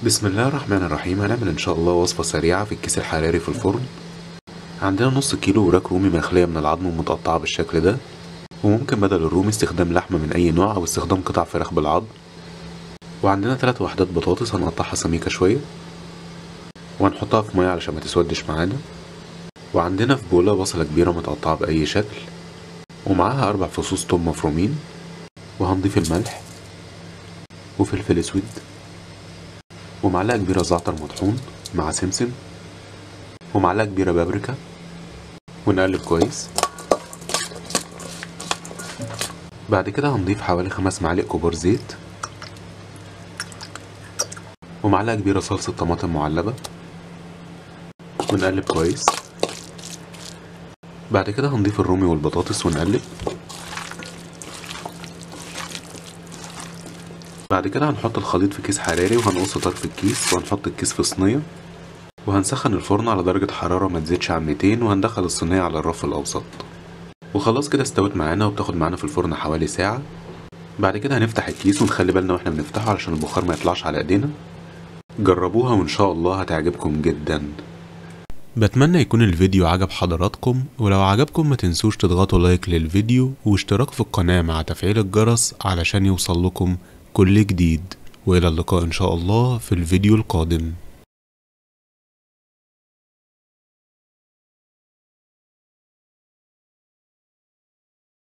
بسم الله الرحمن الرحيم هنعمل ان شاء الله وصفة سريعة في الكيس الحراري في الفرن عندنا نص كيلو وراك رومي مخلية من العظم ومتقطعة بالشكل ده وممكن بدل الرومي استخدام لحمة من اي نوع او استخدام قطع فراخ بالعظم وعندنا ثلاث وحدات بطاطس هنقطعها سميكة شوية وهنحطها في مية علشان ما تسودش معانا وعندنا في بولة بصلة كبيرة متقطعة بأي شكل ومعاها أربع فصوص توم مفرومين وهنضيف الملح وفلفل أسود ومعلقة كبيرة زعتر مطحون مع سمسم ومعلقة كبيرة بابريكا ونقلب كويس بعد كده هنضيف حوالي خمس معالق كبار زيت ومعلقة كبيرة صلصة طماطم معلبة ونقلب كويس بعد كده هنضيف الرومي والبطاطس ونقلب بعد كده هنحط الخليط في كيس حراري وهنقص طرف الكيس وهنحط الكيس في صينية وهنسخن الفرن على درجة حرارة ما تزيدش عن 200 وهندخل الصينية على الرف الأوسط وخلاص كده استوت معانا وبتاخد معانا في الفرن حوالي ساعة بعد كده هنفتح الكيس ونخلي بالنا واحنا بنفتحه علشان البخار ما يطلعش على ايدينا جربوها وان شاء الله هتعجبكم جدا بتمنى يكون الفيديو عجب حضراتكم ولو عجبكم ما تنسوش تضغطوا لايك للفيديو واشتراك في القناة مع تفعيل الجرس علشان يوصل لكم كل جديد والى اللقاء ان شاء الله في الفيديو القادم